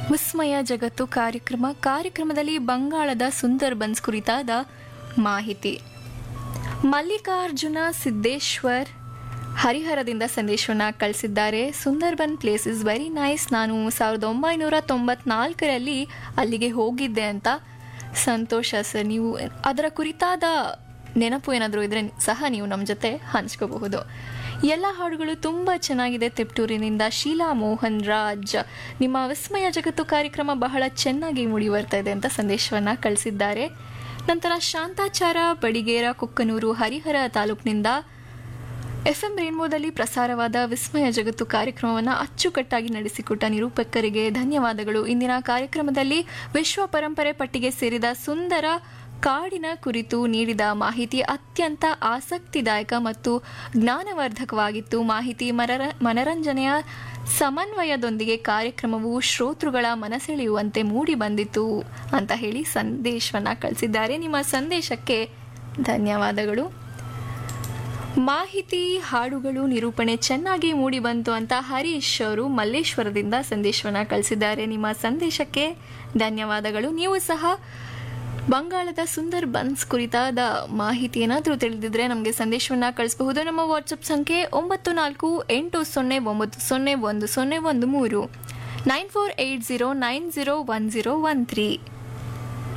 ವಿಸ್ಮಯ ಜಗತ್ತು ಕಾರ್ಯಕ್ರಮ ಕಾರ್ಯಕ್ರಮದಲ್ಲಿ ಬಂಗಾಳದ ಸುಂದರ್ಬನ್ಸ್ ಕುರಿತಾದ ಮಾಹಿತಿ ಮಲ್ಲಿಕಾರ್ಜುನ ಸಿದ್ದೇಶ್ವರ್ ಹರಿಹರದಿಂದ ಸಂದೇಶವನ್ನು ಕಳಿಸಿದ್ದಾರೆ Sundarban place is very nice ನಾನು ಸಾವಿರದ ಒಂಬೈನೂರ ತೊಂಬತ್ನಾಲ್ಕರಲ್ಲಿ ಅಲ್ಲಿಗೆ ಹೋಗಿದ್ದೆ ಅಂತ ಸಂತೋಷ ಸರ್ ನೀವು ಅದರ ಕುರಿತಾದ ನೆನಪು ಏನಾದರೂ ಇದ್ರೆ ಸಹ ನೀವು ನಮ್ಮ ಜೊತೆ ಹಂಚ್ಕೋಬಹುದು ಎಲ್ಲ ಹಾಡುಗಳು ತುಂಬ ಚೆನ್ನಾಗಿದೆ ತಿಪ್ಟೂರಿನಿಂದ ಶೀಲಾ ಮೋಹನ್ ರಾಜ್ ನಿಮ್ಮ ವಿಸ್ಮಯ ಜಗತ್ತು ಕಾರ್ಯಕ್ರಮ ಬಹಳ ಚೆನ್ನಾಗಿ ಮೂಡಿ ಬರ್ತಾ ಇದೆ ಅಂತ ಸಂದೇಶವನ್ನು ಕಳಿಸಿದ್ದಾರೆ ನಂತರ ಶಾಂತಾಚಾರ ಬಡಿಗೇರ ಕುಕ್ಕನೂರು ಹರಿಹರ ತಾಲೂಕಿನಿಂದ ಎಫ್ ಎಂ ರೇನ್ಬೋದಲ್ಲಿ ಪ್ರಸಾರವಾದ ವಿಸ್ಮಯ ಜಗತ್ತು ಕಾರ್ಯಕ್ರಮವನ್ನು ಅಚ್ಚುಕಟ್ಟಾಗಿ ನಡೆಸಿಕೊಟ್ಟ ನಿರೂಪಕರಿಗೆ ಧನ್ಯವಾದಗಳು ಇಂದಿನ ಕಾರ್ಯಕ್ರಮದಲ್ಲಿ ವಿಶ್ವ ಪರಂಪರೆ ಪಟ್ಟಿಗೆ ಸೇರಿದ ಸುಂದರ ಕಾಡಿನ ಕುರಿತು ನೀಡಿದ ಮಾಹಿತಿ ಅತ್ಯಂತ ಆಸಕ್ತಿದಾಯಕ ಮತ್ತು ಜ್ಞಾನವರ್ಧಕವಾಗಿತ್ತು ಮಾಹಿತಿ ಮನರ ಮನರಂಜನೆಯ ಸಮನ್ವಯದೊಂದಿಗೆ ಕಾರ್ಯಕ್ರಮವು ಶ್ರೋತೃಗಳ ಮನಸೆಳೆಯುವಂತೆ ಮೂಡಿ ಬಂದಿತು ಅಂತ ಹೇಳಿ ಸಂದೇಶವನ್ನ ಕಳಿಸಿದ್ದಾರೆ ನಿಮ್ಮ ಸಂದೇಶಕ್ಕೆ ಧನ್ಯವಾದಗಳು ಮಾಹಿತಿ ಹಾಡುಗಳು ನಿರೂಪಣೆ ಚೆನ್ನಾಗಿ ಮೂಡಿ ಬಂತು ಅಂತ ಹರೀಶ್ ಅವರು ಮಲ್ಲೇಶ್ವರದಿಂದ ಸಂದೇಶವನ್ನ ಕಳಿಸಿದ್ದಾರೆ ನಿಮ್ಮ ಸಂದೇಶಕ್ಕೆ ಧನ್ಯವಾದಗಳು ನೀವು ಸಹ ಬಂಗಾಳದ ಸುಂದರ್ ಬನ್ಸ್ ಕುರಿತಾದ ಮಾಹಿತಿ ಏನಾದರೂ ತಿಳಿದಿದ್ರೆ ನಮಗೆ ಸಂದೇಶವನ್ನ ಕಳಿಸಬಹುದು ನಮ್ಮ ವಾಟ್ಸಪ್ ಸಂಖ್ಯೆ ಒಂಬತ್ತು ನಾಲ್ಕು ಎಂಟು ಸೊನ್ನೆ ಒಂಬತ್ತು ಸೊನ್ನೆ ಒಂದು ಸೊನ್ನೆ ಒಂದು ಮೂರು nine four eight zero nine zero one zero one three